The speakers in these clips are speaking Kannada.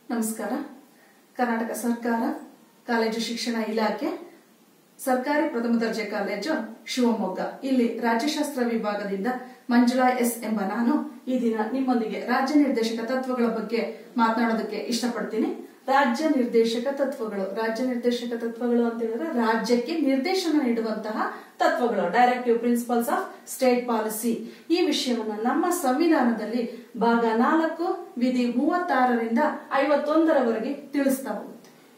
ನಮಸ್ಕಾರ ಕರ್ನಾಟಕ ಸರ್ಕಾರ ಕಾಲೇಜು ಶಿಕ್ಷಣ ಇಲಾಖೆ ಸರ್ಕಾರಿ ಪ್ರಥಮ ದರ್ಜೆ ಕಾಲೇಜು ಶಿವಮೊಗ್ಗ ಇಲ್ಲಿ ರಾಜ್ಯಶಾಸ್ತ್ರ ವಿಭಾಗದಿಂದ ಮಂಜುಳಾ ಎಸ್ ಎಂಬ ನಾನು ಈ ದಿನ ನಿಮ್ಮೊಂದಿಗೆ ರಾಜ್ಯ ನಿರ್ದೇಶಕ ತತ್ವಗಳ ಬಗ್ಗೆ ಮಾತನಾಡೋದಕ್ಕೆ ಇಷ್ಟಪಡ್ತೀನಿ ರಾಜ್ಯ ನಿರ್ದೇಶಕ ತತ್ವಗಳು ರಾಜ್ಯ ನಿರ್ದೇಶಕ ತತ್ವಗಳು ಅಂತ ಹೇಳಿದ್ರೆ ರಾಜ್ಯಕ್ಕೆ ನಿರ್ದೇಶನ ನೀಡುವಂತಹ ತತ್ವಗಳು directive principles of state policy ಈ ವಿಷಯವನ್ನ ನಮ್ಮ ಸಂವಿಧಾನದಲ್ಲಿ ಭಾಗ ನಾಲ್ಕು ವಿಧಿ ಮೂವತ್ತಾರರಿಂದ ಐವತ್ತೊಂದರವರೆಗೆ ತಿಳಿಸ್ತಾ ಹೋಗುತ್ತೆ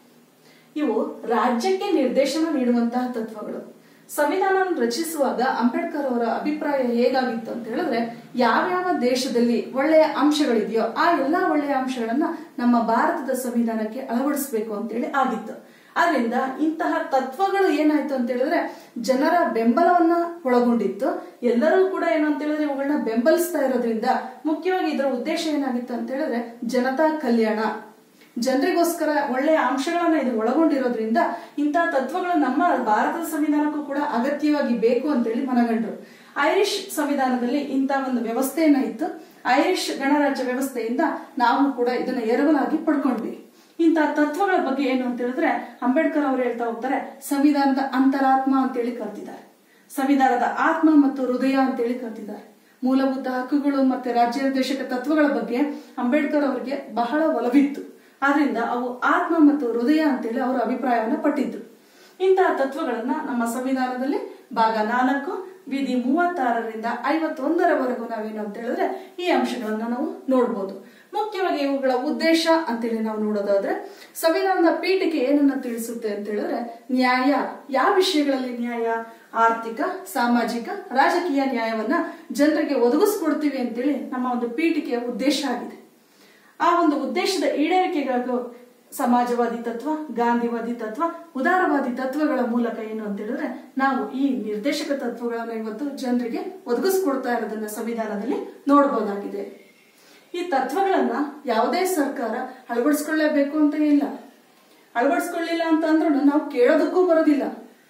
ಇವು ರಾಜ್ಯಕ್ಕೆ ನಿರ್ದೇಶನ ನೀಡುವಂತಹ ತತ್ವಗಳು ಸಂವಿಧಾನ ರಚಿಸುವಾಗ ಅಂಬೇಡ್ಕರ್ ಅವರ ಅಭಿಪ್ರಾಯ ಹೇಗಾಗಿತ್ತು ಅಂತ ಹೇಳಿದ್ರೆ ಯಾವ್ಯಾವ ದೇಶದಲ್ಲಿ ಒಳ್ಳೆಯ ಅಂಶಗಳಿದೆಯೋ ಆ ಎಲ್ಲಾ ಒಳ್ಳೆಯ ಅಂಶಗಳನ್ನ ನಮ್ಮ ಭಾರತದ ಸಂವಿಧಾನಕ್ಕೆ ಅಳವಡಿಸಬೇಕು ಅಂತೇಳಿ ಆಗಿತ್ತು ಆದ್ರಿಂದ ಇಂತಹ ತತ್ವಗಳು ಏನಾಯ್ತು ಅಂತ ಹೇಳಿದ್ರೆ ಜನರ ಬೆಂಬಲವನ್ನ ಒಳಗೊಂಡಿತ್ತು ಎಲ್ಲರೂ ಕೂಡ ಏನು ಅಂತ ಹೇಳಿದ್ರೆ ಇವುಗಳನ್ನ ಬೆಂಬಲಿಸ್ತಾ ಇರೋದ್ರಿಂದ ಮುಖ್ಯವಾಗಿ ಇದರ ಉದ್ದೇಶ ಏನಾಗಿತ್ತು ಅಂತ ಹೇಳಿದ್ರೆ ಜನತಾ ಕಲ್ಯಾಣ ಜನರಿಗೋಸ್ಕರ ಒಳ್ಳೆಯ ಅಂಶಗಳನ್ನ ಇದು ಒಳಗೊಂಡಿರೋದ್ರಿಂದ ಇಂತಹ ತತ್ವಗಳು ನಮ್ಮ ಭಾರತದ ಸಂವಿಧಾನಕ್ಕೂ ಕೂಡ ಅಗತ್ಯವಾಗಿ ಬೇಕು ಅಂತೇಳಿ ಮನಗಂಡ್ರು ಐರಿಷ್ ಸಂವಿಧಾನದಲ್ಲಿ ಇಂಥ ಒಂದು ವ್ಯವಸ್ಥೆಯನ್ನ ಇತ್ತು ಐರಿಷ್ ಗಣರಾಜ್ಯ ವ್ಯವಸ್ಥೆಯಿಂದ ನಾವು ಕೂಡ ಇದನ್ನ ಎರವಲಾಗಿ ಪಡ್ಕೊಂಡ್ವಿ ಇಂತಹ ತತ್ವಗಳ ಬಗ್ಗೆ ಏನು ಅಂತ ಹೇಳಿದ್ರೆ ಅಂಬೇಡ್ಕರ್ ಅವರು ಹೇಳ್ತಾ ಹೋಗ್ತಾರೆ ಸಂವಿಧಾನದ ಅಂತರಾತ್ಮ ಅಂತೇಳಿ ಕಲ್ತಿದ್ದಾರೆ ಸಂವಿಧಾನದ ಆತ್ಮ ಮತ್ತು ಹೃದಯ ಅಂತೇಳಿ ಕಲ್ತಿದ್ದಾರೆ ಮೂಲಭೂತ ಹಕ್ಕುಗಳು ಮತ್ತೆ ರಾಜ್ಯ ನಿರ್ದೇಶಕ ತತ್ವಗಳ ಬಗ್ಗೆ ಅಂಬೇಡ್ಕರ್ ಅವರಿಗೆ ಬಹಳ ಒಲವಿತ್ತು ಆದ್ರಿಂದ ಅವು ಆತ್ಮ ಮತ್ತು ಹೃದಯ ಅಂತೇಳಿ ಅವರ ಅಭಿಪ್ರಾಯವನ್ನ ಪಟ್ಟಿದ್ದು ಇಂತಹ ತತ್ವಗಳನ್ನ ನಮ್ಮ ಸಂವಿಧಾನದಲ್ಲಿ ಭಾಗ ನಾಲ್ಕು ವಿಧಿ ಮೂವತ್ತಾರರಿಂದ ಐವತ್ತೊಂದರವರೆಗೂ ನಾವೇನು ಅಂತ ಹೇಳಿದ್ರೆ ಈ ಅಂಶಗಳನ್ನ ನಾವು ನೋಡ್ಬೋದು ಮುಖ್ಯವಾಗಿ ಇವುಗಳ ಉದ್ದೇಶ ಅಂತೇಳಿ ನಾವು ನೋಡೋದಾದ್ರೆ ಸಂವಿಧಾನದ ಪೀಠಿಕೆ ಏನನ್ನ ತಿಳಿಸುತ್ತೆ ಅಂತ ಹೇಳಿದ್ರೆ ನ್ಯಾಯ ಯಾವ ವಿಷಯಗಳಲ್ಲಿ ನ್ಯಾಯ ಆರ್ಥಿಕ ಸಾಮಾಜಿಕ ರಾಜಕೀಯ ನ್ಯಾಯವನ್ನ ಜನರಿಗೆ ಒದಗಿಸ್ಕೊಡ್ತೀವಿ ಅಂತೇಳಿ ನಮ್ಮ ಒಂದು ಪೀಠಿಕೆಯ ಉದ್ದೇಶ ಆಗಿದೆ ಆ ಒಂದು ಉದ್ದೇಶದ ಈಡೇರಿಕೆಗಾಗಿ ಸಮಾಜವಾದಿ ತತ್ವ ಗಾಂಧಿವಾದಿ ತತ್ವ ಉದಾರವಾದಿ ತತ್ವಗಳ ಮೂಲಕ ಏನು ಅಂತ ಹೇಳಿದ್ರೆ ನಾವು ಈ ನಿರ್ದೇಶಕ ತತ್ವಗಳನ್ನ ಇವತ್ತು ಜನರಿಗೆ ಒದಗಿಸ್ಕೊಡ್ತಾ ಇರೋದನ್ನ ಸಂವಿಧಾನದಲ್ಲಿ ನೋಡಬಹುದಾಗಿದೆ ಈ ತತ್ವಗಳನ್ನ ಯಾವುದೇ ಸರ್ಕಾರ ಅಳವಡಿಸ್ಕೊಳ್ಳೇಬೇಕು ಅಂತ ಇಲ್ಲ ಅಳವಡಿಸ್ಕೊಳ್ಳಿಲ್ಲ ಅಂತ ಅಂದ್ರೂ ನಾವು ಕೇಳೋದಕ್ಕೂ ಬರೋದಿಲ್ಲ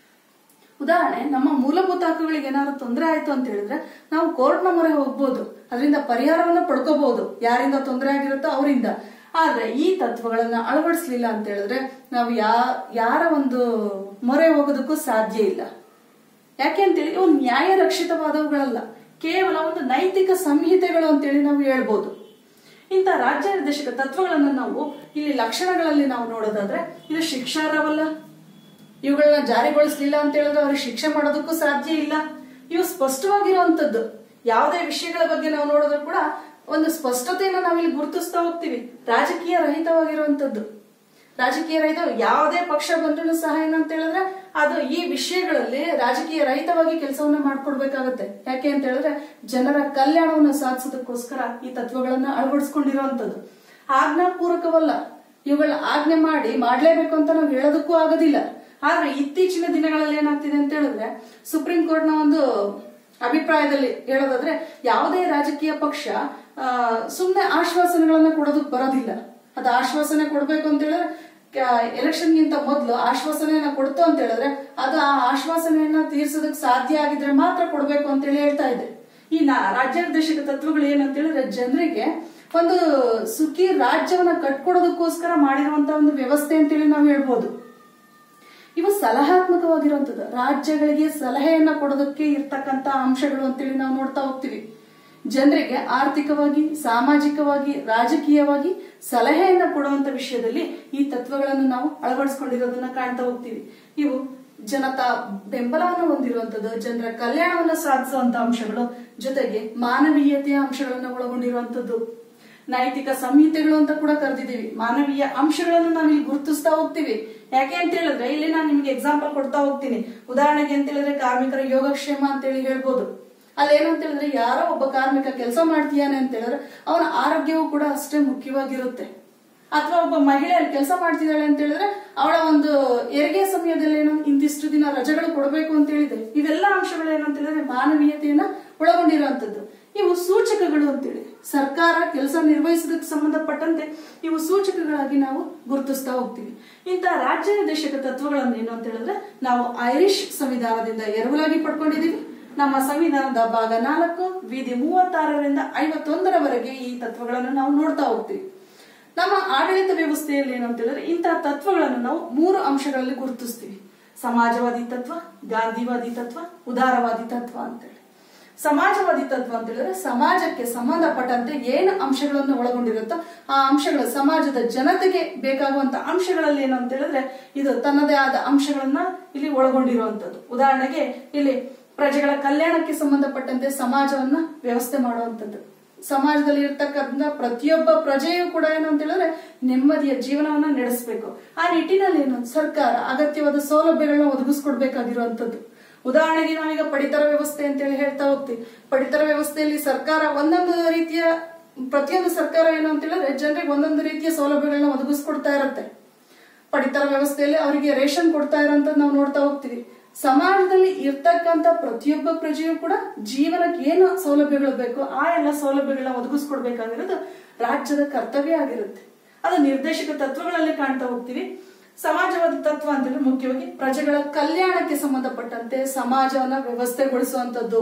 ಉದಾಹರಣೆ ನಮ್ಮ ಮೂಲಭೂತ ಹಕ್ಕುಗಳಿಗೆ ಏನಾದ್ರು ತೊಂದರೆ ಆಯ್ತು ಅಂತ ಹೇಳಿದ್ರೆ ನಾವು ಕೋರ್ಟ್ನ ಮೊರೆ ಹೋಗ್ಬೋದು ಅದರಿಂದ ಪರಿಹಾರವನ್ನ ಪಡ್ಕೋಬಹುದು ಯಾರಿಂದ ತೊಂದರೆ ಆಗಿರುತ್ತೋ ಅವರಿಂದ ಆದ್ರೆ ಈ ತತ್ವಗಳನ್ನ ಅಳವಡಿಸ್ಲಿಲ್ಲ ಅಂತ ಹೇಳಿದ್ರೆ ನಾವು ಯಾ ಯಾರ ಒಂದು ಮೊರೆ ಹೋಗೋದಕ್ಕೂ ಸಾಧ್ಯ ಇಲ್ಲ ಯಾಕೆ ಅಂತೇಳಿ ಇವು ನ್ಯಾಯ ರಕ್ಷಿತವಾದವುಗಳಲ್ಲ ಕೇವಲ ಒಂದು ನೈತಿಕ ಸಂಹಿತೆಗಳು ಅಂತೇಳಿ ನಾವು ಹೇಳ್ಬೋದು ಇಂಥ ರಾಜ್ಯ ನಿರ್ದೇಶಕ ತತ್ವಗಳನ್ನ ನಾವು ಇಲ್ಲಿ ಲಕ್ಷಣಗಳಲ್ಲಿ ನಾವು ನೋಡೋದಾದ್ರೆ ಇದು ಶಿಕ್ಷಾರ್ಹವಲ್ಲ ಇವುಗಳನ್ನ ಜಾರಿಗೊಳಿಸ್ಲಿಲ್ಲ ಅಂತ ಹೇಳಿದ್ರೆ ಅವ್ರಿಗೆ ಶಿಕ್ಷೆ ಮಾಡೋದಕ್ಕೂ ಸಾಧ್ಯ ಇಲ್ಲ ಇವು ಸ್ಪಷ್ಟವಾಗಿರುವಂತದ್ದು ಯಾವುದೇ ವಿಷಯಗಳ ಬಗ್ಗೆ ನಾವು ನೋಡಿದ್ರು ಕೂಡ ಒಂದು ಸ್ಪಷ್ಟತೆಯನ್ನು ನಾವಿಲ್ಲಿ ಗುರುತಿಸ್ತಾ ಹೋಗ್ತೀವಿ ರಾಜಕೀಯ ರಹಿತವಾಗಿರುವಂತದ್ದು ರಾಜಕೀಯ ರಹಿತ ಯಾವುದೇ ಪಕ್ಷ ಬಂದ್ರೂ ಸಹ ಏನಂತ ಹೇಳಿದ್ರೆ ಅದು ಈ ವಿಷಯಗಳಲ್ಲಿ ರಾಜಕೀಯ ರಹಿತವಾಗಿ ಕೆಲಸವನ್ನ ಮಾಡ್ಕೊಡ್ಬೇಕಾಗತ್ತೆ ಯಾಕೆ ಅಂತ ಹೇಳಿದ್ರೆ ಜನರ ಕಲ್ಯಾಣವನ್ನು ಸಾಧಿಸೋದಕ್ಕೋಸ್ಕರ ಈ ತತ್ವಗಳನ್ನ ಅಳವಡಿಸ್ಕೊಂಡಿರುವಂತದ್ದು ಆಜ್ಞಾಪೂರ್ವಕವಲ್ಲ ಇವುಗಳನ್ನ ಆಜ್ಞೆ ಮಾಡಿ ಮಾಡ್ಲೇಬೇಕು ಅಂತ ನಾವು ಹೇಳೋದಕ್ಕೂ ಆಗೋದಿಲ್ಲ ಆದ್ರೆ ಇತ್ತೀಚಿನ ದಿನಗಳಲ್ಲಿ ಏನಾಗ್ತಿದೆ ಅಂತ ಹೇಳಿದ್ರೆ ಸುಪ್ರೀಂ ಕೋರ್ಟ್ ನ ಒಂದು ಅಭಿಪ್ರಾಯದಲ್ಲಿ ಹೇಳೋದಾದ್ರೆ ಯಾವುದೇ ರಾಜಕೀಯ ಪಕ್ಷ ಸುಮ್ಮನೆ ಆಶ್ವಾಸನೆಗಳನ್ನ ಕೊಡೋದಕ್ಕೆ ಬರೋದಿಲ್ಲ ಅದು ಆಶ್ವಾಸನೆ ಕೊಡ್ಬೇಕು ಅಂತ ಹೇಳಿದ್ರೆ ಎಲೆಕ್ಷನ್ಗಿಂತ ಮೊದಲು ಆಶ್ವಾಸನೆಯನ್ನ ಕೊಡ್ತು ಅಂತ ಹೇಳಿದ್ರೆ ಅದು ಆ ಆಶ್ವಾಸನೆಯನ್ನ ತೀರ್ಸೋದಕ್ಕೆ ಸಾಧ್ಯ ಆಗಿದ್ರೆ ಮಾತ್ರ ಕೊಡ್ಬೇಕು ಅಂತ ಹೇಳಿ ಹೇಳ್ತಾ ಇದೆ ಈ ನಾ ರಾಜ್ಯ ನಿರ್ದೇಶಕ ತತ್ವಗಳು ಏನಂತ ಹೇಳಿದ್ರೆ ಜನರಿಗೆ ಒಂದು ಸುಖಿ ರಾಜ್ಯವನ್ನ ಕಟ್ಕೊಡೋದಕ್ಕೋಸ್ಕರ ಮಾಡಿರುವಂತಹ ಒಂದು ವ್ಯವಸ್ಥೆ ಅಂತೇಳಿ ನಾವು ಹೇಳ್ಬೋದು ಇವು ಸಲಹಾತ್ಮಕವಾಗಿರುವಂತದ್ದು ರಾಜ್ಯಗಳಿಗೆ ಸಲಹೆಯನ್ನ ಕೊಡೋದಕ್ಕೆ ಇರ್ತಕ್ಕಂತ ಅಂಶಗಳು ಅಂತೇಳಿ ನಾವು ನೋಡ್ತಾ ಹೋಗ್ತೀವಿ ಜನರಿಗೆ ಆರ್ಥಿಕವಾಗಿ ಸಾಮಾಜಿಕವಾಗಿ ರಾಜಕೀಯವಾಗಿ ಸಲಹೆಯನ್ನ ಕೊಡುವಂತ ವಿಷಯದಲ್ಲಿ ಈ ತತ್ವಗಳನ್ನು ನಾವು ಅಳವಡಿಸ್ಕೊಂಡಿರೋದನ್ನ ಕಾಣ್ತಾ ಹೋಗ್ತೀವಿ ಇವು ಜನತಾ ಬೆಂಬಲವನ್ನು ಹೊಂದಿರುವಂತದ್ದು ಜನರ ಕಲ್ಯಾಣವನ್ನು ಸಾಧಿಸುವಂತ ಅಂಶಗಳು ಜೊತೆಗೆ ಮಾನವೀಯತೆಯ ಅಂಶಗಳನ್ನ ಒಳಗೊಂಡಿರುವಂತದ್ದು ನೈತಿಕ ಸಂಹಿತೆಗಳು ಅಂತ ಕೂಡ ಕರೆದಿದ್ದೀವಿ ಮಾನವೀಯ ಅಂಶಗಳನ್ನು ನಾವು ಇಲ್ಲಿ ಗುರುತಿಸ್ತಾ ಹೋಗ್ತೀವಿ ಯಾಕೆ ಅಂತ ಹೇಳಿದ್ರೆ ಇಲ್ಲಿ ನಾನು ನಿಮ್ಗೆ ಎಕ್ಸಾಂಪಲ್ ಕೊಡ್ತಾ ಹೋಗ್ತೀನಿ ಉದಾಹರಣೆಗೆ ಅಂತ ಹೇಳಿದ್ರೆ ಕಾರ್ಮಿಕರ ಯೋಗಕ್ಷೇಮ ಅಂತ ಹೇಳಿ ಹೇಳ್ಬೋದು ಅಲ್ಲಿ ಏನು ಅಂತ ಹೇಳಿದ್ರೆ ಯಾರೋ ಒಬ್ಬ ಕಾರ್ಮಿಕ ಕೆಲಸ ಮಾಡ್ತೀಯಾನೆ ಅಂತ ಹೇಳಿದ್ರೆ ಅವನ ಆರೋಗ್ಯವು ಕೂಡ ಅಷ್ಟೇ ಮುಖ್ಯವಾಗಿರುತ್ತೆ ಅಥವಾ ಒಬ್ಬ ಮಹಿಳೆ ಅಲ್ಲಿ ಕೆಲಸ ಮಾಡ್ತಿದ್ದಾಳೆ ಅಂತ ಹೇಳಿದ್ರೆ ಅವಳ ಒಂದು ಹೆರಿಗೆ ಸಮಯದಲ್ಲಿ ಏನೋ ಇಂತಿಷ್ಟು ದಿನ ರಜೆಗಳು ಕೊಡಬೇಕು ಅಂತ ಹೇಳಿದೆ ಇವೆಲ್ಲ ಅಂಶಗಳು ಏನಂತ ಹೇಳಿದ್ರೆ ಮಾನವೀಯತೆಯನ್ನ ಒಳಗೊಂಡಿರುವಂತದ್ದು ಇವು ಸೂಚಕಗಳು ಅಂತೇಳಿ ಸರ್ಕಾರ ಕೆಲಸ ನಿರ್ವಹಿಸೋದಕ್ಕೆ ಸಂಬಂಧಪಟ್ಟಂತೆ ಇವು ಸೂಚಕಗಳಾಗಿ ನಾವು ಗುರುತಿಸ್ತಾ ಹೋಗ್ತೀವಿ ಇಂತಹ ರಾಜ್ಯ ನಿರ್ದೇಶಕ ತತ್ವಗಳನ್ನು ಏನು ಅಂತ ಹೇಳಿದ್ರೆ ನಾವು ಐರಿಷ್ ಸಂವಿಧಾನದಿಂದ ಎರವಲಾಗಿ ಪಡ್ಕೊಂಡಿದೀವಿ ನಮ್ಮ ಸಂವಿಧಾನದ ಭಾಗ ನಾಲ್ಕು ವಿಧಿ ಮೂವತ್ತಾರರಿಂದ ಐವತ್ತೊಂದರವರೆಗೆ ಈ ತತ್ವಗಳನ್ನು ನಾವು ನೋಡ್ತಾ ಹೋಗ್ತೀವಿ ನಮ್ಮ ಆಡಳಿತ ವ್ಯವಸ್ಥೆಯಲ್ಲಿ ಏನು ಅಂತ ಹೇಳಿದ್ರೆ ಇಂತಹ ತತ್ವಗಳನ್ನು ನಾವು ಮೂರು ಅಂಶಗಳಲ್ಲಿ ಗುರುತಿಸ್ತೀವಿ ಸಮಾಜವಾದಿ ತತ್ವ ಗಾಂಧಿವಾದಿ ತತ್ವ ಉದಾರವಾದಿ ತತ್ವ ಅಂತೇಳಿ ಸಮಾಜವಾದಿ ತತ್ವ ಅಂತ ಹೇಳಿದ್ರೆ ಸಮಾಜಕ್ಕೆ ಸಂಬಂಧಪಟ್ಟಂತೆ ಏನು ಅಂಶಗಳನ್ನು ಒಳಗೊಂಡಿರುತ್ತೋ ಆ ಅಂಶಗಳು ಸಮಾಜದ ಜನತೆಗೆ ಬೇಕಾಗುವಂತ ಅಂಶಗಳಲ್ಲಿ ಏನು ಅಂತ ಹೇಳಿದ್ರೆ ಇದು ತನ್ನದೇ ಆದ ಅಂಶಗಳನ್ನ ಇಲ್ಲಿ ಒಳಗೊಂಡಿರುವಂತದ್ದು ಉದಾಹರಣೆಗೆ ಇಲ್ಲಿ ಪ್ರಜೆಗಳ ಕಲ್ಯಾಣಕ್ಕೆ ಸಂಬಂಧಪಟ್ಟಂತೆ ಸಮಾಜವನ್ನ ವ್ಯವಸ್ಥೆ ಮಾಡುವಂತದ್ದು ಸಮಾಜದಲ್ಲಿ ಇರ್ತಕ್ಕಂಥ ಪ್ರತಿಯೊಬ್ಬ ಪ್ರಜೆಯೂ ಕೂಡ ಏನು ಅಂತ ಹೇಳಿದ್ರೆ ನೆಮ್ಮದಿಯ ಜೀವನವನ್ನ ನಡೆಸಬೇಕು ಆ ನಿಟ್ಟಿನಲ್ಲಿ ಏನು ಸರ್ಕಾರ ಅಗತ್ಯವಾದ ಸೌಲಭ್ಯಗಳನ್ನ ಒದಗಿಸ್ಕೊಡ್ಬೇಕಾಗಿರುವಂತದ್ದು ಉದಾಹರಣೆಗೆ ನಾವೀಗ ಪಡಿತರ ವ್ಯವಸ್ಥೆ ಅಂತೇಳಿ ಹೇಳ್ತಾ ಹೋಗ್ತೀವಿ ಪಡಿತರ ವ್ಯವಸ್ಥೆಯಲ್ಲಿ ಸರ್ಕಾರ ಒಂದೊಂದು ರೀತಿಯ ಪ್ರತಿಯೊಂದು ಸರ್ಕಾರ ಏನು ಅಂತ ಹೇಳಿದ್ರೆ ಜನರಿಗೆ ಒಂದೊಂದು ರೀತಿಯ ಸೌಲಭ್ಯಗಳನ್ನ ಒದಗಿಸ್ಕೊಡ್ತಾ ಇರುತ್ತೆ ಪಡಿತರ ವ್ಯವಸ್ಥೆಯಲ್ಲಿ ಅವರಿಗೆ ರೇಷನ್ ಕೊಡ್ತಾ ಇರೋಂಥದ್ದು ನಾವು ನೋಡ್ತಾ ಹೋಗ್ತೀವಿ ಸಮಾಜದಲ್ಲಿ ಇರ್ತಕ್ಕಂಥ ಪ್ರತಿಯೊಬ್ಬ ಪ್ರಜೆಯೂ ಕೂಡ ಜೀವನಕ್ಕೆ ಏನು ಸೌಲಭ್ಯಗಳು ಬೇಕು ಆ ಎಲ್ಲ ಸೌಲಭ್ಯಗಳನ್ನ ಒದಗಿಸ್ಕೊಡ್ಬೇಕಾಗಿರೋದು ರಾಜ್ಯದ ಕರ್ತವ್ಯ ಆಗಿರುತ್ತೆ ಅದು ನಿರ್ದೇಶಕ ತತ್ವಗಳಲ್ಲಿ ಕಾಣ್ತಾ ಹೋಗ್ತೀವಿ ಸಮಾಜವಾದ ತತ್ವ ಅಂತಂದ್ರೆ ಮುಖ್ಯವಾಗಿ ಪ್ರಜೆಗಳ ಕಲ್ಯಾಣಕ್ಕೆ ಸಂಬಂಧಪಟ್ಟಂತೆ ಸಮಾಜವನ್ನ ವ್ಯವಸ್ಥೆಗೊಳಿಸುವಂತದ್ದು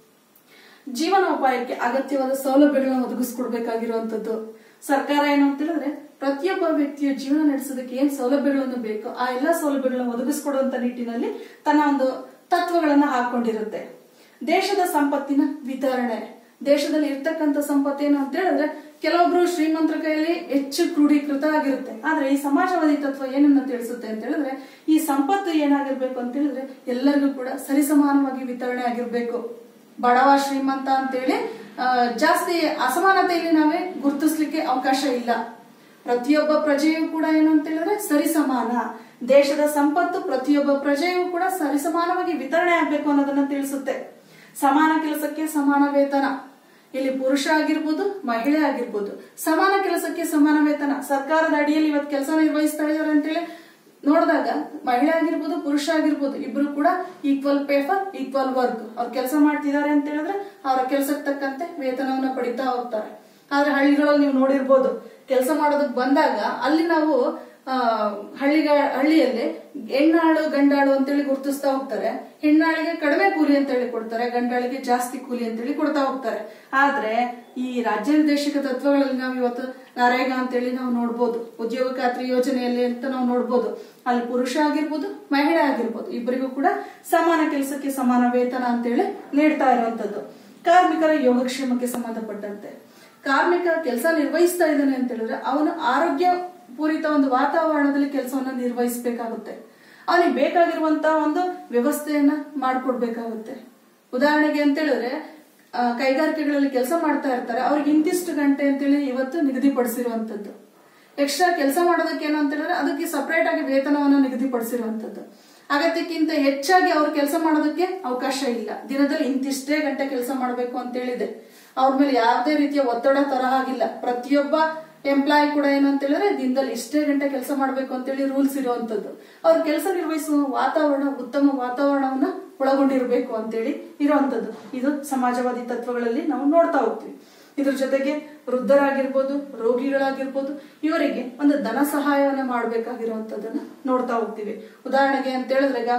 ಜೀವನೋಪಾಯಕ್ಕೆ ಅಗತ್ಯವಾದ ಸೌಲಭ್ಯಗಳನ್ನ ಒದಗಿಸ್ಕೊಡ್ಬೇಕಾಗಿರುವಂತದ್ದು ಸರ್ಕಾರ ಏನು ಅಂತ ಹೇಳಿದ್ರೆ ಪ್ರತಿಯೊಬ್ಬ ವ್ಯಕ್ತಿಯ ಜೀವನ ನಡೆಸೋದಕ್ಕೆ ಏನ್ ಸೌಲಭ್ಯಗಳನ್ನು ಬೇಕು ಆ ಎಲ್ಲಾ ಸೌಲಭ್ಯಗಳನ್ನು ಒದಗಿಸ್ಕೊಡುವಂತ ನಿಟ್ಟಿನಲ್ಲಿ ತನ್ನ ಒಂದು ತತ್ವಗಳನ್ನ ಹಾಕೊಂಡಿರುತ್ತೆ ದೇಶದ ಸಂಪತ್ತಿನ ವಿತರಣೆ ದೇಶದಲ್ಲಿ ಇರ್ತಕ್ಕಂಥ ಸಂಪತ್ತು ಏನು ಅಂತ ಹೇಳಿದ್ರೆ ಕೆಲವೊಬ್ರು ಶ್ರೀಮಂತರ ಕೈಯಲ್ಲಿ ಹೆಚ್ಚು ಕ್ರೋಢೀಕೃತ ಆಗಿರುತ್ತೆ ಆದ್ರೆ ಈ ಸಮಾಜವಾದಿ ತತ್ವ ಏನನ್ನ ತಿಳಿಸುತ್ತೆ ಅಂತ ಹೇಳಿದ್ರೆ ಈ ಸಂಪತ್ತು ಏನಾಗಿರ್ಬೇಕು ಅಂತ ಹೇಳಿದ್ರೆ ಎಲ್ಲರಿಗೂ ಕೂಡ ಸರಿಸಮಾನವಾಗಿ ವಿತರಣೆ ಆಗಿರ್ಬೇಕು ಬಡವ ಶ್ರೀಮಂತ ಅಂತೇಳಿ ಆ, ಜಾಸ್ತಿ ಅಸಮಾನತೆಯಲ್ಲಿ ನಾವೇ ಗುರುತಿಸ್ಲಿಕ್ಕೆ ಅವಕಾಶ ಇಲ್ಲ ಪ್ರತಿಯೊಬ್ಬ ಪ್ರಜೆಯೂ ಕೂಡ ಏನು ಅಂತ ಹೇಳಿದ್ರೆ ಸರಿಸಮಾನ ದೇಶದ ಸಂಪತ್ತು ಪ್ರತಿಯೊಬ್ಬ ಪ್ರಜೆಯೂ ಕೂಡ ಸರಿಸಮಾನವಾಗಿ ವಿತರಣೆ ಆಗ್ಬೇಕು ಅನ್ನೋದನ್ನ ತಿಳಿಸುತ್ತೆ ಸಮಾನ ಕೆಲಸಕ್ಕೆ ಸಮಾನ ವೇತನ ಇಲ್ಲಿ ಪುರುಷ ಆಗಿರ್ಬೋದು ಮಹಿಳೆ ಆಗಿರ್ಬೋದು ಸಮಾನ ಕೆಲಸಕ್ಕೆ ಸಮಾನ ವೇತನ ಸರ್ಕಾರದ ಅಡಿಯಲ್ಲಿ ಇವತ್ತು ಕೆಲಸ ನಿರ್ವಹಿಸ್ತಾ ಇದ್ದಾರೆ ಅಂತೇಳಿ ನೋಡಿದಾಗ ಮಹಿಳೆ ಆಗಿರ್ಬೋದು ಪುರುಷ ಆಗಿರ್ಬೋದು ಇಬ್ರು ಕೂಡ equal pay for equal work ಅವ್ರು ಕೆಲಸ ಮಾಡ್ತಿದ್ದಾರೆ ಅಂತ ಹೇಳಿದ್ರೆ ಅವರ ಕೆಲಸಕ್ಕೆ ತಕ್ಕಂತೆ ವೇತನವನ್ನ ಪಡಿತಾ ಹೋಗ್ತಾರೆ ಆದ್ರೆ ಹಳ್ಳಿಗಳಲ್ಲಿ ನೀವು ನೋಡಿರ್ಬೋದು ಕೆಲಸ ಮಾಡೋದಕ್ಕೆ ಬಂದಾಗ ಅಲ್ಲಿ ನಾವು ಆ ಹಳ್ಳಿಗ ಹಳ್ಳಿಯಲ್ಲಿ ಹೆಣ್ಣಾಳು ಗಂಡಾಳು ಅಂತೇಳಿ ಗುರುತಿಸ್ತಾ ಹೋಗ್ತಾರೆ ಹೆಣ್ಣಾಳಿಗೆ ಕಡಿಮೆ ಕೂಲಿ ಅಂತೇಳಿ ಕೊಡ್ತಾರೆ ಗಂಡಾಳಿಗೆ ಜಾಸ್ತಿ ಕೂಲಿ ಅಂತೇಳಿ ಕೊಡ್ತಾ ಹೋಗ್ತಾರೆ ಆದ್ರೆ ಈ ರಾಜ್ಯ ನಿರ್ದೇಶಕ ತತ್ವಗಳಲ್ಲಿ ನಾವು ಇವತ್ತು ನರೇಗಾ ಅಂತೇಳಿ ನಾವು ನೋಡ್ಬೋದು ಉದ್ಯೋಗ ಖಾತ್ರಿ ಯೋಜನೆಯಲ್ಲಿ ಅಂತ ನಾವು ನೋಡ್ಬೋದು ಅಲ್ಲಿ ಪುರುಷ ಆಗಿರ್ಬೋದು ಮಹಿಳೆ ಆಗಿರ್ಬೋದು ಇಬ್ಬರಿಗೂ ಕೂಡ ಸಮಾನ ಕೆಲಸಕ್ಕೆ ಸಮಾನ ವೇತನ ಅಂತೇಳಿ ನೀಡ್ತಾ ಇರುವಂತದ್ದು ಕಾರ್ಮಿಕರ ಯೋಗಕ್ಷೇಮಕ್ಕೆ ಸಂಬಂಧಪಟ್ಟಂತೆ ಕಾರ್ಮಿಕ ಕೆಲಸ ನಿರ್ವಹಿಸ್ತಾ ಇದ್ದಾನೆ ಅಂತ ಹೇಳಿದ್ರೆ ಅವನು ಆರೋಗ್ಯ ಪೂರಿತ ಒಂದು ವಾತಾವರಣದಲ್ಲಿ ಕೆಲಸವನ್ನ ನಿರ್ವಹಿಸಬೇಕಾಗುತ್ತೆ ಅವನಿಗೆ ಬೇಕಾಗಿರುವಂತಹ ಒಂದು ವ್ಯವಸ್ಥೆಯನ್ನ ಮಾಡ್ಕೊಡ್ಬೇಕಾಗುತ್ತೆ ಉದಾಹರಣೆಗೆ ಅಂತ ಹೇಳಿದ್ರೆ ಆ, ಕೈಗಾರಿಕೆಗಳಲ್ಲಿ ಕೆಲಸ ಮಾಡ್ತಾ ಇರ್ತಾರೆ ಅವ್ರಿಗೆ ಇಂತಿಷ್ಟು ಗಂಟೆ ಅಂತೇಳಿ ಇವತ್ತು ನಿಗದಿಪಡಿಸಿರುವಂತದ್ದು ಎಕ್ಸ್ಟ್ರಾ ಕೆಲಸ ಮಾಡೋದಕ್ಕೆ ಏನು ಅಂತ ಹೇಳಿದ್ರೆ ಅದಕ್ಕೆ ಸಪರೇಟ್ ಆಗಿ ವೇತನವನ್ನು ನಿಗದಿಪಡಿಸಿರುವಂತದ್ದು ಅಗತ್ಯಕ್ಕಿಂತ ಹೆಚ್ಚಾಗಿ ಅವ್ರು ಕೆಲಸ ಮಾಡೋದಕ್ಕೆ ಅವಕಾಶ ಇಲ್ಲ ದಿನದಲ್ಲಿ ಇಂತಿಷ್ಟೇ ಗಂಟೆ ಕೆಲಸ ಮಾಡಬೇಕು ಅಂತ ಹೇಳಿದೆ ಅವ್ರ ಮೇಲೆ ಯಾವುದೇ ರೀತಿಯ ಒತ್ತಡ ತರಹ ಆಗಿಲ್ಲ ಪ್ರತಿಯೊಬ್ಬ ಎಂಪ್ಲಾಯಿ ಕೂಡ ಏನು ಅಂತ ಹೇಳಿದ್ರೆ ದಿನದಲ್ಲಿ ಇಷ್ಟೇ ಗಂಟೆ ಕೆಲಸ ಮಾಡಬೇಕು ಅಂತೇಳಿ ರೂಲ್ಸ್ ಇರುವಂತದ್ದು ಅವ್ರ ಕೆಲಸ ನಿರ್ವಹಿಸುವ ವಾತಾವರಣ ಉತ್ತಮ ವಾತಾವರಣವನ್ನ ಒಳಗೊಂಡಿರಬೇಕು ಅಂತೇಳಿ ಇರುವಂತದ್ದು ಇದು ಸಮಾಜವಾದಿ ತತ್ವಗಳಲ್ಲಿ ನಾವು ನೋಡ್ತಾ ಹೋಗ್ತೀವಿ ಇದ್ರ ಜೊತೆಗೆ ವೃದ್ಧರಾಗಿರ್ಬೋದು ರೋಗಿಗಳಾಗಿರ್ಬೋದು ಇವರಿಗೆ ಒಂದು ಧನ ಸಹಾಯವನ್ನ ಮಾಡಬೇಕಾಗಿರುವಂತದನ್ನ ನೋಡ್ತಾ ಹೋಗ್ತೀವಿ ಉದಾಹರಣೆಗೆ ಅಂತ ಹೇಳಿದ್ರೆ ಈಗ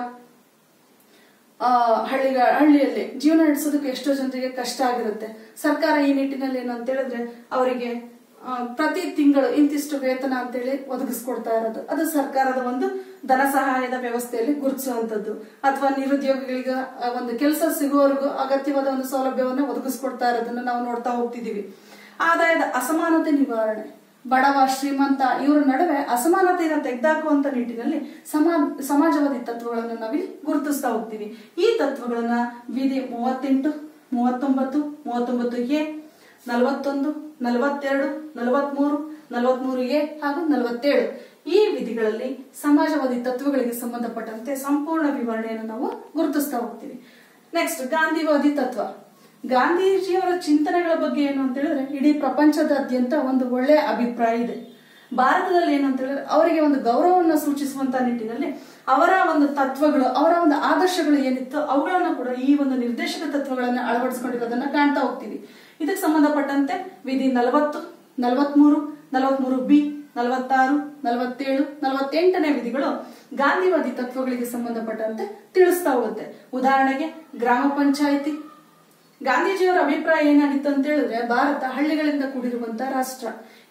ಆ ಹಳ್ಳಿಗ ಹಳ್ಳಿಯಲ್ಲಿ ಜೀವನ ನಡೆಸೋದಕ್ಕೆ ಎಷ್ಟೋ ಜನರಿಗೆ ಕಷ್ಟ ಆಗಿರುತ್ತೆ ಸರ್ಕಾರ ಈ ನಿಟ್ಟಿನಲ್ಲಿ ಏನು ಅಂತ ಹೇಳಿದ್ರೆ ಅವರಿಗೆ ಆ, ಪ್ರತಿ ತಿಂಗಳು ಇಂತಿಷ್ಟು ವೇತನ ಅಂತೇಳಿ ಒದಗಿಸ್ಕೊಡ್ತಾ ಇರೋದು ಅದು ಸರ್ಕಾರದ ಒಂದು ಧನ ಸಹಾಯದ ವ್ಯವಸ್ಥೆಯಲ್ಲಿ ಗುರುತಿಸುವಂತದ್ದು ಅಥವಾ ನಿರುದ್ಯೋಗಿಗಳಿಗೆ ಆ, ಒಂದು ಕೆಲಸ ಸಿಗುವವರೆಗೂ ಅಗತ್ಯವಾದ ಒಂದು ಸೌಲಭ್ಯವನ್ನ ಒದಗಿಸ್ಕೊಡ್ತಾ ಇರೋದನ್ನ ನಾವು ನೋಡ್ತಾ ಹೋಗ್ತಿದೀವಿ ಆದಾಯದ ಅಸಮಾನತೆ ನಿವಾರಣೆ ಬಡವ ಶ್ರೀಮಂತ ಇವರ ನಡುವೆ ಅಸಮಾನತೆಯನ್ನು ತೆಗೆದಾಕುವಂತ ನಿಟ್ಟಿನಲ್ಲಿ ಸಮಾ ಸಮಾಜವಾದಿ ತತ್ವಗಳನ್ನು ನಾವಿಲ್ಲಿ ಗುರುತಿಸ್ತಾ ಹೋಗ್ತೀವಿ ಈ ತತ್ವಗಳನ್ನ ವಿಧಿ ಮೂವತ್ತೆಂಟು ಮೂವತ್ತೊಂಬತ್ತು ಮೂವತ್ತೊಂಬತ್ತು ಎ ನಲವತ್ತೊಂದು ನಲವತ್ತೆರಡು ನಲವತ್ಮೂರು ನಲವತ್ಮೂರು ಎ ಹಾಗೂ ನಲವತ್ತೇಳು ಈ ವಿಧಿಗಳಲ್ಲಿ ಸಮಾಜವಾದಿ ತತ್ವಗಳಿಗೆ ಸಂಬಂಧಪಟ್ಟಂತೆ ಸಂಪೂರ್ಣ ವಿವರಣೆಯನ್ನು ನಾವು ಗುರುತಿಸ್ತಾ ಹೋಗ್ತೀವಿ ನೆಕ್ಸ್ಟ್ ಗಾಂಧಿವಾದಿ ತತ್ವ ಗಾಂಧೀಜಿಯವರ ಚಿಂತನೆಗಳ ಬಗ್ಗೆ ಏನು ಅಂತ ಹೇಳಿದ್ರೆ ಇಡೀ ಪ್ರಪಂಚದಾದ್ಯಂತ ಒಂದು ಒಳ್ಳೆಯ ಅಭಿಪ್ರಾಯ ಇದೆ ಭಾರತದಲ್ಲಿ ಏನು ಅಂತ ಹೇಳಿದ್ರೆ ಅವರಿಗೆ ಒಂದು ಗೌರವವನ್ನು ಸೂಚಿಸುವಂತ ನಿಟ್ಟಿನಲ್ಲಿ ಅವರ ಒಂದು ತತ್ವಗಳು ಅವರ ಒಂದು ಆದರ್ಶಗಳು ಏನಿತ್ತು ಅವುಗಳನ್ನ ಕೂಡ ಈ ಒಂದು ನಿರ್ದೇಶಕ ತತ್ವಗಳನ್ನ ಅಳವಡಿಸಿಕೊಂಡಿರೋದನ್ನ ಕಾಣ್ತಾ ಹೋಗ್ತೀವಿ ಇದಕ್ಕೆ ಸಂಬಂಧಪಟ್ಟಂತೆ ವಿಧಿ ನಲವತ್ತು ನಲವತ್ಮೂರು ನಲವತ್ಮೂರು ಬಿ ನಲವತ್ತಾರು ನಲವತ್ತೇಳು ನಲವತ್ತೆಂಟನೇ ವಿಧಿಗಳು ಗಾಂಧಿವಾದಿ ತತ್ವಗಳಿಗೆ ಸಂಬಂಧಪಟ್ಟಂತೆ ತಿಳಿಸ್ತಾ ಹೋಗುತ್ತೆ ಉದಾಹರಣೆಗೆ ಗ್ರಾಮ ಪಂಚಾಯಿತಿ ಗಾಂಧೀಜಿಯವರ ಅಭಿಪ್ರಾಯ ಏನಾಗಿತ್ತು ಅಂತ ಹೇಳಿದ್ರೆ ಭಾರತ ಹಳ್ಳಿಗಳಿಂದ ಕೂಡಿರುವಂತಹ ರಾಷ್ಟ್ರ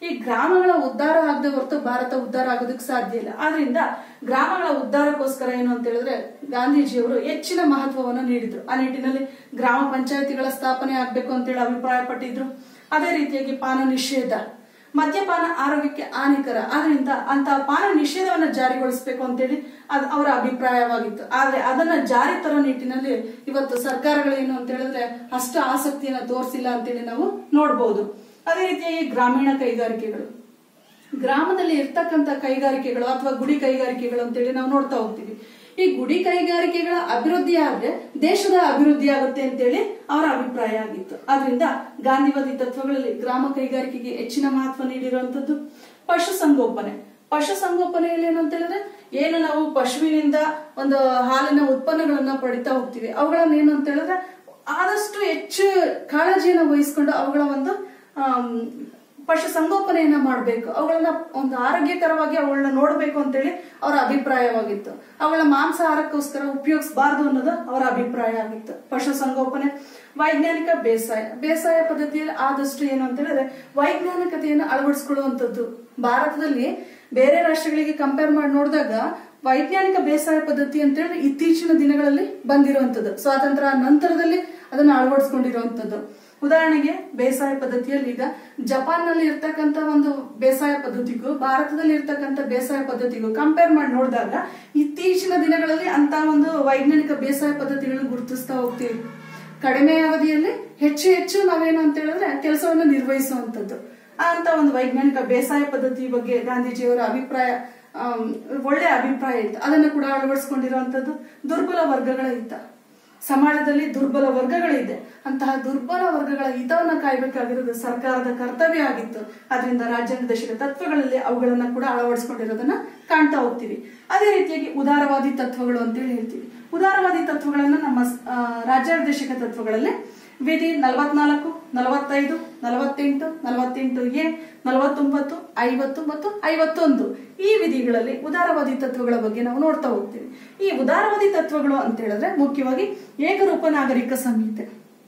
ಈ ಗ್ರಾಮಗಳ ಉದ್ಧಾರ ಆಗದೆ ಹೊರತು ಭಾರತ ಉದ್ಧಾರ ಆಗೋದಕ್ಕೆ ಸಾಧ್ಯ ಇಲ್ಲ ಆದ್ರಿಂದ ಗ್ರಾಮಗಳ ಉದ್ಧಾರಕ್ಕೋಸ್ಕರ ಏನು ಅಂತ ಹೇಳಿದ್ರೆ ಗಾಂಧೀಜಿಯವರು ಹೆಚ್ಚಿನ ಮಹತ್ವವನ್ನು ನೀಡಿದ್ರು ಆ ನಿಟ್ಟಿನಲ್ಲಿ ಗ್ರಾಮ ಪಂಚಾಯತಿಗಳ ಸ್ಥಾಪನೆ ಆಗ್ಬೇಕು ಅಂತೇಳಿ ಅಭಿಪ್ರಾಯ ಪಟ್ಟಿದ್ರು ಅದೇ ರೀತಿಯಾಗಿ ಪಾನ ನಿಷೇಧ ಮದ್ಯಪಾನ ಆರೋಗ್ಯಕ್ಕೆ ಹಾನಿಕರ ಆದ್ರಿಂದ ಅಂತ ಪಾನ ನಿಷೇಧವನ್ನ ಜಾರಿಗೊಳಿಸಬೇಕು ಅಂತೇಳಿ ಅದು ಅವರ ಅಭಿಪ್ರಾಯವಾಗಿತ್ತು ಆದ್ರೆ ಅದನ್ನ ಜಾರಿ ತರೋ ನಿಟ್ಟಿನಲ್ಲಿ ಇವತ್ತು ಸರ್ಕಾರಗಳೇನು ಅಂತ ಹೇಳಿದ್ರೆ ಅಷ್ಟು ಆಸಕ್ತಿಯನ್ನ ತೋರಿಸಿಲ್ಲ ಅಂತೇಳಿ ನಾವು ನೋಡಬಹುದು ಅದೇ ರೀತಿಯಾಗಿ ಗ್ರಾಮೀಣ ಕೈಗಾರಿಕೆಗಳು ಗ್ರಾಮದಲ್ಲಿ ಇರ್ತಕ್ಕಂಥ ಕೈಗಾರಿಕೆಗಳು ಅಥವಾ ಗುಡಿ ಕೈಗಾರಿಕೆಗಳು ಅಂತೇಳಿ ನಾವು ನೋಡ್ತಾ ಹೋಗ್ತೀವಿ ಈ ಗುಡಿ ಕೈಗಾರಿಕೆಗಳ ಅಭಿವೃದ್ಧಿ ಆದ್ರೆ ದೇಶದ ಅಭಿವೃದ್ಧಿ ಆಗುತ್ತೆ ಅಂತೇಳಿ ಅವರ ಅಭಿಪ್ರಾಯ ಆಗಿತ್ತು ಆದ್ರಿಂದ ಗಾಂಧಿವಾದಿ ತತ್ವಗಳಲ್ಲಿ ಗ್ರಾಮ ಕೈಗಾರಿಕೆಗೆ ಹೆಚ್ಚಿನ ಮಹತ್ವ ನೀಡಿರುವಂತದ್ದು ಪಶುಸಂಗೋಪನೆ ಪಶುಸಂಗೋಪನೆಯಲ್ಲಿ ಏನು ಅಂತ ಹೇಳಿದ್ರೆ ಏನು ನಾವು ಪಶುವಿನಿಂದ ಒಂದು ಹಾಲಿನ ಉತ್ಪನ್ನಗಳನ್ನ ಪಡಿತಾ ಹೋಗ್ತೀವಿ ಅವುಗಳನ್ನ ಏನು ಅಂತ ಹೇಳಿದ್ರೆ ಆದಷ್ಟು ಹೆಚ್ಚು ಕಾಳಜಿಯನ್ನು ವಹಿಸ್ಕೊಂಡು ಅವುಗಳ ಒಂದು ಆಮ್, ಪಶು ಸಂಗೋಪನೆಯನ್ನ ಮಾಡಬೇಕು ಅವುಗಳನ್ನ ಒಂದು ಆರೋಗ್ಯಕರವಾಗಿ ಅವುಗಳನ್ನ ನೋಡಬೇಕು ಅಂತೇಳಿ ಅವರ ಅಭಿಪ್ರಾಯವಾಗಿತ್ತು ಅವುಗಳ ಮಾಂಸಾಹಾರಕ್ಕೋಸ್ಕರ ಉಪಯೋಗಿಸಬಾರದು ಅನ್ನೋದು ಅವರ ಅಭಿಪ್ರಾಯ ಆಗಿತ್ತು ಪಶು ಸಂಗೋಪನೆ ವೈಜ್ಞಾನಿಕ ಬೇಸಾಯ ಬೇಸಾಯ ಪದ್ಧತಿಯಲ್ಲಿ ಆದಷ್ಟು ಏನು ಅಂತ ಹೇಳಿದ್ರೆ ವೈಜ್ಞಾನಿಕತೆಯನ್ನು ಅಳವಡಿಸಿಕೊಳ್ಳುವಂಥದ್ದು ಭಾರತದಲ್ಲಿ ಬೇರೆ ರಾಷ್ಟ್ರಗಳಿಗೆ ಕಂಪೇರ್ ಮಾಡಿ ನೋಡಿದಾಗ ವೈಜ್ಞಾನಿಕ ಬೇಸಾಯ ಪದ್ಧತಿ ಅಂತೇಳಿ ಇತ್ತೀಚಿನ ದಿನಗಳಲ್ಲಿ ಬಂದಿರುವಂತದ್ದು ಸ್ವಾತಂತ್ರ್ಯ ನಂತರದಲ್ಲಿ ಅದನ್ನ ಅಳವಡಿಸ್ಕೊಂಡಿರುವಂತದ್ದು ಉದಾಹರಣೆಗೆ ಬೇಸಾಯ ಪದ್ಧತಿಯಲ್ಲಿ ಈಗ ಜಪಾನ್ನಲ್ಲಿ ಇರ್ತಕ್ಕಂಥ ಒಂದು ಬೇಸಾಯ ಪದ್ಧತಿಗೂ ಭಾರತದಲ್ಲಿ ಇರ್ತಕ್ಕಂಥ ಬೇಸಾಯ ಪದ್ಧತಿಗೂ ಕಂಪೇರ್ ಮಾಡಿ ನೋಡಿದಾಗ ಇತ್ತೀಚಿನ ದಿನಗಳಲ್ಲಿ ಅಂತ ಒಂದು ವೈಜ್ಞಾನಿಕ ಬೇಸಾಯ ಪದ್ಧತಿಗಳನ್ನು ಗುರುತಿಸ್ತಾ ಹೋಗ್ತೀವಿ ಕಡಿಮೆ ಅವಧಿಯಲ್ಲಿ ಹೆಚ್ಚು ಹೆಚ್ಚು ನಾವೇನು ಅಂತ ಹೇಳಿದ್ರೆ ಕೆಲಸವನ್ನು ನಿರ್ವಹಿಸುವಂತದ್ದು ಅಂತ ಒಂದು ವೈಜ್ಞಾನಿಕ ಬೇಸಾಯ ಪದ್ಧತಿ ಬಗ್ಗೆ ಗಾಂಧೀಜಿಯವರ ಅಭಿಪ್ರಾಯ ಆಮ್, ಒಳ್ಳೆ ಅಭಿಪ್ರಾಯ ಇತ್ತು ಅದನ್ನು ಕೂಡ ಅಳವಡಿಸ್ಕೊಂಡಿರುವಂತದ್ದು ದುರ್ಬಲ ವರ್ಗಗಳ ಹಿತ ಸಮಾಜದಲ್ಲಿ ದುರ್ಬಲ ವರ್ಗಗಳಿದೆ ಅಂತಹ ದುರ್ಬಲ ವರ್ಗಗಳ ಹಿತವನ್ನ ಕಾಯ್ಬೇಕಾಗಿರೋದು ಸರ್ಕಾರದ ಕರ್ತವ್ಯ ಆಗಿತ್ತು ಅದರಿಂದ ರಾಜ್ಯ ನಿರ್ದೇಶಕ ತತ್ವಗಳಲ್ಲಿ ಅವುಗಳನ್ನ ಕೂಡ ಅಳವಡಿಸ್ಕೊಂಡಿರೋದನ್ನ ಕಾಣ್ತಾ ಹೋಗ್ತೀವಿ ಅದೇ ರೀತಿಯಾಗಿ ಉದಾರವಾದಿ ತತ್ವಗಳು ಅಂತೇಳಿ ಹೇಳ್ತೀವಿ ಉದಾರವಾದಿ ತತ್ವಗಳನ್ನ ನಮ್ಮ ಆ, ರಾಜ್ಯ ನಿರ್ದೇಶಕ ತತ್ವಗಳಲ್ಲಿ ವಿಧಿ ನಲವತ್ನಾಲ್ಕು ನಲವತ್ತೈದು ನಲವತ್ತೆಂಟು ನಲವತ್ತೆಂಟು ಎ ನಲವತ್ತೊಂಬತ್ತು ಐವತ್ತು ಮತ್ತು ಐವತ್ತೊಂದು ಈ ವಿಧಿಗಳಲ್ಲಿ ಉದಾರವಾದಿ ತತ್ವಗಳ ಬಗ್ಗೆ ನಾವು ನೋಡ್ತಾ ಹೋಗ್ತೀವಿ ಈ ಉದಾರವಾದಿ ತತ್ವಗಳು ಅಂತ ಹೇಳಿದ್ರೆ ಮುಖ್ಯವಾಗಿ ಏಕರೂಪ ನಾಗರಿಕ ಸಂಹಿತೆ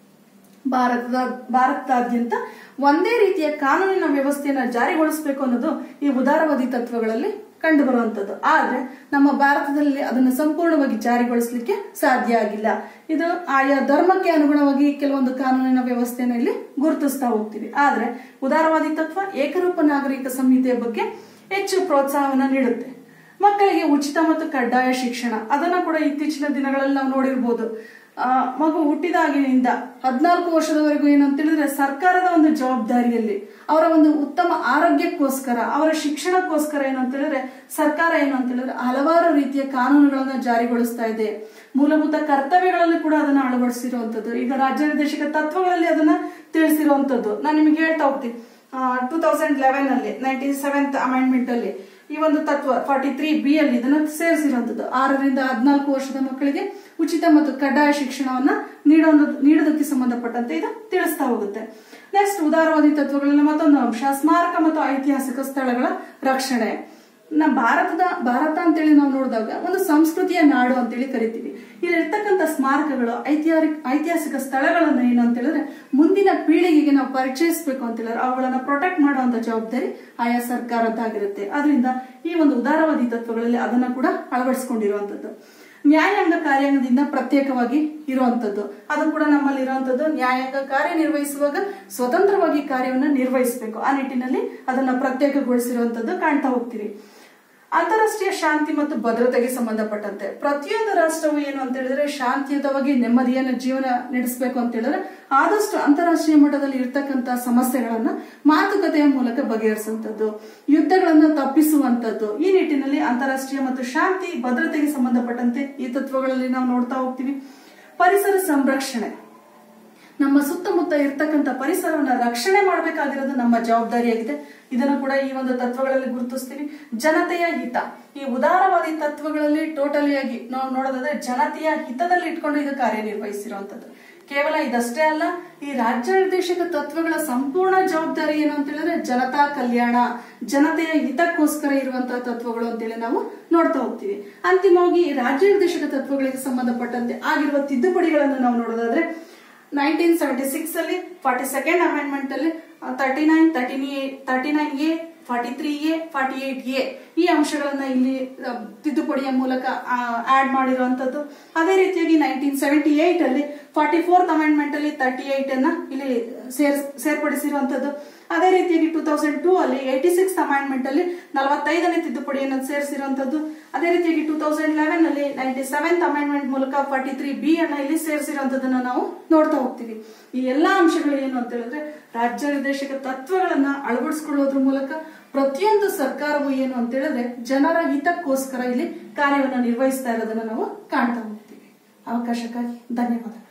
ಭಾರತದ ಭಾರತದಾದ್ಯಂತ ಒಂದೇ ರೀತಿಯ ಕಾನೂನಿನ ವ್ಯವಸ್ಥೆಯನ್ನ ಜಾರಿಗೊಳಿಸಬೇಕು ಅನ್ನೋದು ಈ ಉದಾರವಾದಿ ತತ್ವಗಳಲ್ಲಿ ಕಂಡು ಬರುವಂತದ್ದು ಆದ್ರೆ ನಮ್ಮ ಭಾರತದಲ್ಲಿ ಅದನ್ನು ಸಂಪೂರ್ಣವಾಗಿ ಜಾರಿಗೊಳಿಸಲಿಕ್ಕೆ ಸಾಧ್ಯ ಆಗಿಲ್ಲ ಇದು ಆಯಾ ಧರ್ಮಕ್ಕೆ ಅನುಗುಣವಾಗಿ ಕೆಲವೊಂದು ಕಾನೂನಿನ ವ್ಯವಸ್ಥೆಯನ್ನು ಇಲ್ಲಿ ಗುರುತಿಸ್ತಾ ಹೋಗ್ತೀವಿ ಆದ್ರೆ ಉದಾರವಾದಿ ತತ್ವ ಏಕರೂಪ ನಾಗರಿಕ ಸಂಹಿತೆಯ ಬಗ್ಗೆ ಹೆಚ್ಚು ಪ್ರೋತ್ಸಾಹವನ್ನ ನೀಡುತ್ತೆ ಮಕ್ಕಳಿಗೆ ಉಚಿತ ಮತ್ತು ಕಡ್ಡಾಯ ಶಿಕ್ಷಣ ಅದನ್ನ ಕೂಡ ಇತ್ತೀಚಿನ ದಿನಗಳಲ್ಲಿ ನಾವು ನೋಡಿರ್ಬೋದು ಆ, ಮಗು ಹುಟ್ಟಿದಾಗಿನಿಂದ ಹದಿನಾಲ್ಕು ವರ್ಷದವರೆಗೂ ಏನು ಅಂತ ಹೇಳಿದ್ರೆ ಸರ್ಕಾರದ ಒಂದು ಜವಾಬ್ದಾರಿಯಲ್ಲಿ ಅವರ ಒಂದು ಉತ್ತಮ ಆರೋಗ್ಯಕ್ಕೋಸ್ಕರ ಅವರ ಶಿಕ್ಷಣಕ್ಕೋಸ್ಕರ ಏನು ಅಂತ ಹೇಳಿದ್ರೆ ಸರ್ಕಾರ ಏನು ಅಂತ ಹೇಳಿದ್ರೆ ಹಲವಾರು ರೀತಿಯ ಕಾನೂನುಗಳನ್ನ ಜಾರಿಗೊಳಿಸ್ತಾ ಇದೆ ಮೂಲಭೂತ ಕರ್ತವ್ಯಗಳಲ್ಲಿ ಕೂಡ ಅದನ್ನ ಅಳವಡಿಸಿರುವಂತದ್ದು ಈಗ ರಾಜ್ಯ ನಿರ್ದೇಶಕ ತತ್ವಗಳಲ್ಲಿ ಅದನ್ನ ತಿಳಿಸಿರುವಂತದ್ದು ನಾನು ನಿಮಗೆ ಹೇಳ್ತಾ ಹೋಗ್ತೀನಿ ಟೂ ತೌಸಂಡ್ ಲೆವೆನ್ ಅಲ್ಲಿ ನೈನ್ಟಿ ಸೆವೆಂತ್ ಅಮೆಂಡ್ಮೆಂಟ್ ಅಲ್ಲಿ ಈ ಒಂದು ತತ್ವ ಫಾರ್ಟಿ ತ್ರೀ ಬಿ ಅಲ್ಲಿ ಇದನ್ನ ಸೇರಿಸಿರುವಂತದ್ದು ಆರರಿಂದ ಹದಿನಾಲ್ಕು ವರ್ಷದ ಮಕ್ಕಳಿಗೆ ಉಚಿತ ಮತ್ತು ಕಡ್ಡಾಯ ಶಿಕ್ಷಣವನ್ನ ನೀಡೋ ನೀಡೋದಕ್ಕೆ ಸಂಬಂಧಪಟ್ಟಂತೆ ಇದು ತಿಳಿಸ್ತಾ ಹೋಗುತ್ತೆ ನೆಕ್ಸ್ಟ್ ಉದಾರವಾದಿ ತತ್ವಗಳಲ್ಲಿ ಮತ್ತೊಂದು ಅಂಶ ಸ್ಮಾರಕ ಮತ್ತು ಐತಿಹಾಸಿಕ ಸ್ಥಳಗಳ ರಕ್ಷಣೆ ನಮ್ಮ ಭಾರತದ ಭಾರತ ಅಂತೇಳಿ ನಾವು ನೋಡಿದಾಗ ಒಂದು ಸಂಸ್ಕೃತಿಯ ನಾಡು ಅಂತೇಳಿ ಕರಿತೀವಿ ಇಲ್ಲಿರ್ತಕ್ಕಂಥ ಸ್ಮಾರಕಗಳು ಐತಿಹಾಸಿಕ ಐತಿಹಾಸಿಕ ಸ್ಥಳಗಳನ್ನ ಏನು ಅಂತ ಹೇಳಿದ್ರೆ ಮುಂದಿನ ಪೀಳಿಗೆಗೆ ನಾವು ಪರಿಚಯಿಸಬೇಕು ಅಂತ ಹೇಳಿದ್ರೆ ಅವುಗಳನ್ನ ಪ್ರೊಟೆಕ್ಟ್ ಮಾಡುವಂತ ಜವಾಬ್ದಾರಿ ಆಯಾ ಸರ್ಕಾರದ್ದಾಗಿರುತ್ತೆ ಅದರಿಂದ ಈ ಒಂದು ಉದಾರವಾದಿ ತತ್ವಗಳಲ್ಲಿ ಅದನ್ನ ಕೂಡ ಅಳವಡಿಸಿಕೊಂಡಿರುವಂತದ್ದು ನ್ಯಾಯಾಂಗ ಕಾರ್ಯಾಂಗದಿಂದ ಪ್ರತ್ಯೇಕವಾಗಿ ಇರುವಂತದ್ದು ಅದು ಕೂಡ ನಮ್ಮಲ್ಲಿ ಇರುವಂತದ್ದು ನ್ಯಾಯಾಂಗ ಕಾರ್ಯನಿರ್ವಹಿಸುವಾಗ ಸ್ವತಂತ್ರವಾಗಿ ಕಾರ್ಯವನ್ನ ನಿರ್ವಹಿಸಬೇಕು ಆ ನಿಟ್ಟಿನಲ್ಲಿ ಅದನ್ನ ಪ್ರತ್ಯೇಕಗೊಳಿಸಿರುವಂತದ್ದು ಕಾಣ್ತಾ ಹೋಗ್ತೀವಿ ಅಂತಾರಾಷ್ಟ್ರೀಯ ಶಾಂತಿ ಮತ್ತು ಭದ್ರತೆಗೆ ಸಂಬಂಧಪಟ್ಟಂತೆ ಪ್ರತಿಯೊಂದು ರಾಷ್ಟ್ರವು ಏನು ಅಂತ ಹೇಳಿದ್ರೆ ಶಾಂತಿಯುತವಾಗಿ ನೆಮ್ಮದಿಯನ್ನ ಜೀವನ ನಡೆಸಬೇಕು ಅಂತ ಹೇಳಿದ್ರೆ ಆದಷ್ಟು ಅಂತಾರಾಷ್ಟ್ರೀಯ ಮಟ್ಟದಲ್ಲಿ ಇರ್ತಕ್ಕಂತ ಸಮಸ್ಯೆಗಳನ್ನ ಮಾತುಕತೆಯ ಮೂಲಕ ಬಗೆಹರಿಸುವಂತದ್ದು ಯುದ್ಧಗಳನ್ನ ತಪ್ಪಿಸುವಂತದ್ದು ಈ ನಿಟ್ಟಿನಲ್ಲಿ ಅಂತಾರಾಷ್ಟ್ರೀಯ ಮತ್ತು ಶಾಂತಿ ಭದ್ರತೆಗೆ ಸಂಬಂಧಪಟ್ಟಂತೆ ಈ ತತ್ವಗಳಲ್ಲಿ ನಾವು ನೋಡ್ತಾ ಹೋಗ್ತೀವಿ ಪರಿಸರ ಸಂರಕ್ಷಣೆ ನಮ್ಮ ಸುತ್ತಮುತ್ತ ಇರ್ತಕ್ಕಂಥ ಪರಿಸರವನ್ನ ರಕ್ಷಣೆ ಮಾಡಬೇಕಾಗಿರೋದು ನಮ್ಮ ಜವಾಬ್ದಾರಿಯಾಗಿದೆ ಇದನ್ನು ಕೂಡ ಈ ಒಂದು ತತ್ವಗಳಲ್ಲಿ ಗುರುತಿಸ್ತೀವಿ ಜನತೆಯ ಹಿತ ಈ ಉದಾರವಾದಿ ತತ್ವಗಳಲ್ಲಿ ಟೋಟಲಿ ಆಗಿ ನಾವು ನೋಡೋದಾದ್ರೆ ಜನತೆಯ ಹಿತದಲ್ಲಿ ಇಟ್ಕೊಂಡು ಇದು ಕಾರ್ಯನಿರ್ವಹಿಸಿರುವಂತದ್ದು ಕೇವಲ ಇದಷ್ಟೇ ಅಲ್ಲ ಈ ರಾಜ್ಯ ನಿರ್ದೇಶಕ ತತ್ವಗಳ ಸಂಪೂರ್ಣ ಜವಾಬ್ದಾರಿ ಏನು ಅಂತ ಹೇಳಿದ್ರೆ ಜನತಾ ಕಲ್ಯಾಣ ಜನತೆಯ ಹಿತಕ್ಕೋಸ್ಕರ ಇರುವಂತಹ ತತ್ವಗಳು ಅಂತೇಳಿ ನಾವು ನೋಡ್ತಾ ಹೋಗ್ತೀವಿ ಅಂತಿಮವಾಗಿ ಈ ರಾಜ್ಯ ನಿರ್ದೇಶಕ ತತ್ವಗಳಿಗೆ ಸಂಬಂಧಪಟ್ಟಂತೆ ಆಗಿರುವ ತಿದ್ದುಪಡಿಗಳನ್ನು ನಾವು ನೋಡೋದಾದ್ರೆ ನೈನ್ಟೀನ್ ಸೆವೆಂಟಿ ಸಿಕ್ಸ್ ಅಲ್ಲಿ ಫಾರ್ಟಿ ಸೆಕೆಂಡ್ ಅಮೆಂಡ್ಮೆಂಟ್ ಅಲ್ಲಿ ತರ್ಟಿ ನೈನ್ ತರ್ಟಿನಿ thirty nine A forty three A forty eight A ಈ ಅಂಶಗಳನ್ನ ಇಲ್ಲಿ ಆ, ತಿದ್ದುಪಡಿಯ ಮೂಲಕ ಆಡ್ ಮಾಡಿರುವಂತದ್ದು ಅದೇ ರೀತಿಯಾಗಿ ನೈನ್ಟೀನ್ ಸೆವೆಂಟಿ ಏಟ್ ಅಲ್ಲಿ ಫಾರ್ಟಿ ಫೋರ್ತ್ ಅಮೆಂಡ್ಮೆಂಟ್ ಅಲ್ಲಿ ತರ್ಟಿ ಏಟ್ ಅನ್ನ ಇಲ್ಲಿ ಸೇರ್ ಸೇರ್ಪಡಿಸಿರುವಂತದ್ದು ಅದೇ ರೀತಿಯಾಗಿ ಟೂ ತೌಸಂಡ್ ಟೂ ಅಲ್ಲಿ ಏಯ್ಟಿ ಸಿಕ್ಸ್ ಅಮೆಂಡ್ಮೆಂಟ್ ಅಲ್ಲಿ ನಲವತ್ತೈದನೇ ತಿದ್ದುಪಡಿಯನ್ನು ಸೇರಿಸಿರುವಂತದ್ದು ಅದೇ ರೀತಿಯಾಗಿ ಟೂ ತೌಸಂಡ್ ಲೆವೆನ್ ಅಲ್ಲಿ ನೈನ್ಟಿ ಸೆವೆಂತ್ ಅಮೆಂಡ್ಮೆಂಟ್ ಮೂಲಕ ಫಾರ್ಟಿ ತ್ರೀ ಬಿ ಅನ್ನ ಇಲ್ಲಿ ಸೇರಿಸಿರುವಂತದನ್ನ ನಾವು ನೋಡ್ತಾ ಹೋಗ್ತೀವಿ ಈ ಎಲ್ಲಾ ಅಂಶಗಳು ಏನು ಅಂತ ಹೇಳಿದ್ರೆ ರಾಜ್ಯ ನಿರ್ದೇಶಕ ತತ್ವಗಳನ್ನ ಅಳವಡಿಸಿಕೊಳ್ಳೋದ್ರ ಮೂಲಕ ಪ್ರತಿಯೊಂದು ಸರ್ಕಾರವು ಏನು ಅಂತ ಹೇಳಿದ್ರೆ ಜನರ ಹಿತಕ್ಕೋಸ್ಕರ ಇಲ್ಲಿ ಕಾರ್ಯವನ್ನು ನಿರ್ವಹಿಸ್ತಾ ಇರೋದನ್ನ ನಾವು ಕಾಣ್ತಾ ಹೋಗ್ತೀವಿ ಅವಕಾಶಕ್ಕಾಗಿ ಧನ್ಯವಾದ